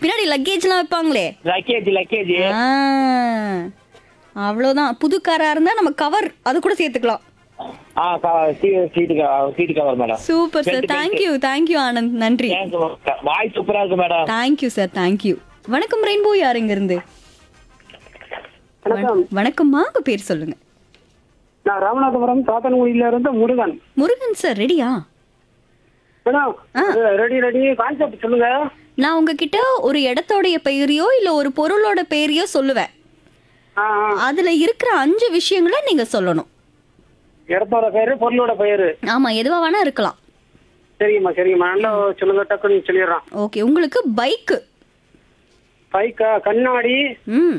பின்னாடி லக்கேஜ்லாம் வைப்பாங்களே luggage luggage ஆ, அவ்வளவுதான் புது காரா இருந்தா நம்ம கவர் அது கூட சேர்த்துக்கலாம் ஆ seat seat cover madam super sir thank you thank you Anand நன்றி வாய் சூப்பரா இருக்கு மேடம் தேங்க்யூ சார் தேங்க்யூ வணக்கம் ரெயின்போ யார் இங்க இருந்து வணக்கம் வணக்கம்மா உங்க பேர் சொல்லுங்க நான் ராமநாதபுரம் சாத்தன்குடியில இருந்து முருகன் முருகன் சார் ரெடியா மேடம் ரெடி ரெடி கான்செப்ட் சொல்லுங்க நான் உங்ககிட்ட ஒரு இடத்தோடைய பெயரையோ இல்ல ஒரு பொருளோட பெயரையோ சொல்லுவேன் ஆ, ஆ. அதுல இருக்கிற அஞ்சு விஷயங்களை நீங்க சொல்லணும் இடத்தோட பேரு பொருளோட பெயரு ஆமா எதுவா வேணா இருக்கலாம் சரிங்கம்மா சரிங்கம்மா நல்லா சொல்லுங்க டக்குன்னு சொல்லிடுறான் ஓகே உங்களுக்கு பைக்கு பைக்கா கண்ணாடி ம்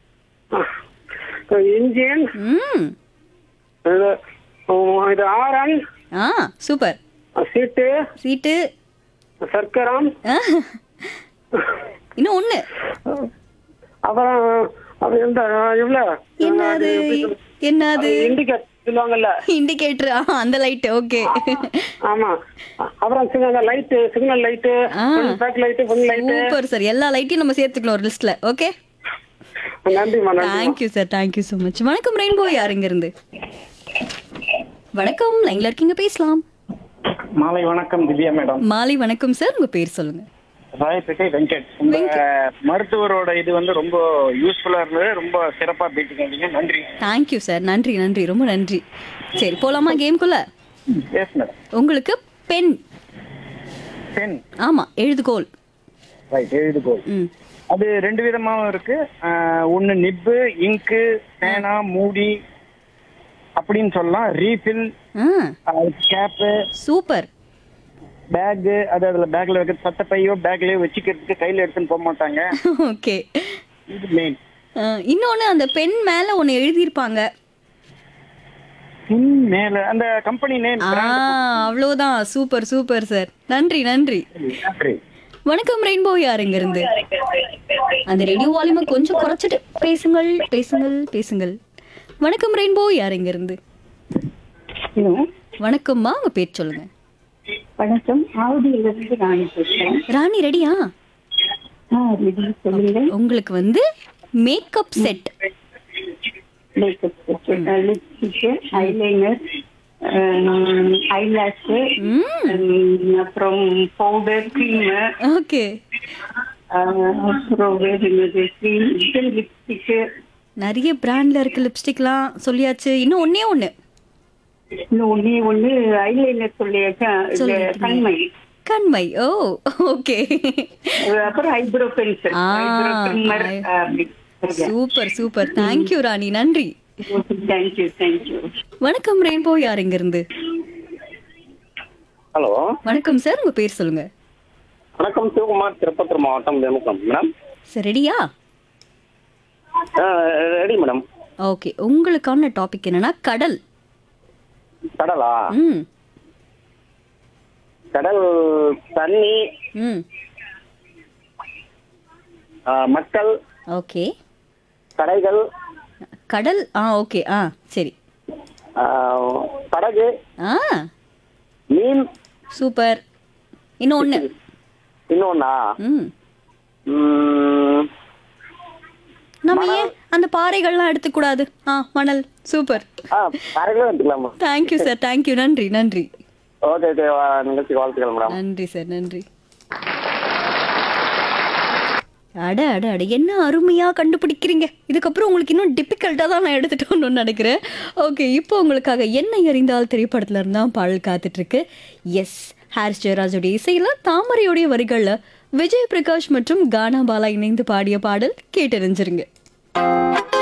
இன்ஜின் ம் இது உம், இது ஆரன் ஆ சூப்பர் சீட்டு சீட்டு சர்க்கரம் ஆ. இன்னும் ஒண்ணு அப்புறம் அது எந்த இவ்வளோ என்னது என்னது இண்டிகேட் சொல்லுவாங்கல்ல இண்டிகேட்டர் அந்த லைட் ஓகே ஆமா அப்புறம் சிக்னல் லைட்டு சிக்னல் லைட்டு ஆ. Back light full light super sir எல்லா லைட்டையும் நம்ம சேர்த்துக்கலாம் ஒரு லிஸ்ட்ல ஓகே நன்றிம்மா நன்றி thank you sir thank you so much வணக்கம் ரெயின்போ யார் இங்க இருந்து வணக்கம் லைன்ல இருக்கீங்க பேசலாம் மாலை வணக்கம் திவ்யா மேடம் மாலை வணக்கம் சார் உங்க பேர் சொல்லுங்க ராயப்பேட்டை வெங்கட் உங்க மருத்துவரோட இது வந்து ரொம்ப யூஸ்ஃபுல்லா இருந்தது ரொம்ப சிறப்பா பேசிக்கிட்டீங்க நன்றி தேங்க்யூ சார் நன்றி நன்றி ரொம்ப நன்றி சரி போலாமா கேம்குள்ள எஸ் மேடம் உங்களுக்கு பென் பென் ஆமா எழுதுகோல் ரைட் எழுதுகோல் ம் அது ரெண்டு விதமாவும் இருக்கு ஆஹ் ஒண்ணு நிப்பு இங்கு பேனா மூடி அப்படின்னு சொல்லலாம் ரீஃபில் ஆ கேப்பு சூப்பர் பேக் அது அதுல பேக்ல வைக்க சட்டப்பையோ பேக்லயோ வச்சுக்கிறதுக்கு கையில எடுத்துன்னு போக மாட்டாங்க ஓகே இது மெயின் இன்னொன்னு அந்த பென் மேல ஒன்னு எழுதியிருப்பாங்க பின் மேல அந்த கம்பெனி நேம் ஆ அவ்வளவுதான் சூப்பர் சூப்பர் சார் நன்றி நன்றி நன்றி வணக்கம் ரெயின்போ யார் இங்க இருந்து அந்த ரேடியோ வால்யூமை கொஞ்சம் குறைச்சிட்டு பேசுங்கள் பேசுங்கள் பேசுங்கள் வணக்கம் ரெயின்போ யார் இங்க இருந்து ஹலோ வணக்கம்மா உங்க பேர் சொல்லுங்க வணக்கம் ஆவடியிலிருந்து ராணி பேசுறேன் ராணி ரெடியா ஆ ரெடி சொல்லுங்க உங்களுக்கு வந்து makeup set makeup lipstick eyeliner eyelash ம் அப்புறம் பவுடர் க்ரீம் ஓகே அப்புறம் வேறு என்னது க்ரீம் லிப்ஸ்டிக் நிறைய பிராண்ட்ல இருக்க லிப்ஸ்டிக்லாம் சொல்லியாச்சு இன்னும் ஒண்ணே ஒண்ணு இன்னும் ஒண்ணே ஒண்ணு ஐலைனர் சொல்லியாச்சா இது சொல்லிட்டீங்க. கண்மை கண்மை ஓ ஓகே அப்புறம் ஐப்ரோ பென்சில் ஆ, ஐப்ரோ ட்ரிம்மர் ஐ- அப்படி சூப்பர் சூப்பர் தேங்க்யூ ராணி நன்றி தேங்க்யூ தேங்க்யூ வணக்கம் ரெயின்போ யார் இங்க இருந்து ஹலோ வணக்கம் சார் உங்க பேர் சொல்லுங்க வணக்கம் சிவகுமார் திருப்பத்தூர் மாவட்டம் தேமுக்கம் மேடம் சார் ரெடியா ரெடி மேடம் ஓகே உங்களுக்கான டாபிக் என்னன்னா கடல் கடலா ம் கடல் தண்ணி ம் ஆ, மக்கள் ஓகே கடைகள் கடல் ஆ ஓகே ஆ சரி ஆ, படகு ஆ மீன் சூப்பர் இன்னும் ஒண்ணு இன்னொன்னா ம் ம், நம்ம ஏன் அந்த பாறைகள்லாம் எடுத்துக்கூடாது ஆ மணல் சூப்பர் ஆ படகுல எடுத்துக்கலாமா தேங்க்யூ சார் தேங்க்யூ நன்றி நன்றி ஓகே ஓகே நிகழ்ச்சி வாழ்த்துக்கள் மேடம் நன்றி சார் நன்றி அட அட அட என்ன அருமையா கண்டுபிடிக்கிறீங்க இதுக்கப்புறம் உங்களுக்கு இன்னும் டிபிகல்ட்டாக தான் நான் எடுத்துட்டோம்னு நினைக்கிறேன் ஓகே இப்போ உங்களுக்காக என்ன எறிந்தால் திரைப்படத்துல இருந்தா பாடல் காத்துட்டு இருக்கு எஸ் ஹாரிஸ் ஜெயராஜுடைய இசையில தாமரையுடைய வரிகள்ல விஜய் பிரகாஷ் மற்றும் கானா பாலா இணைந்து பாடிய பாடல் கேட்டறிஞ்சிருங்க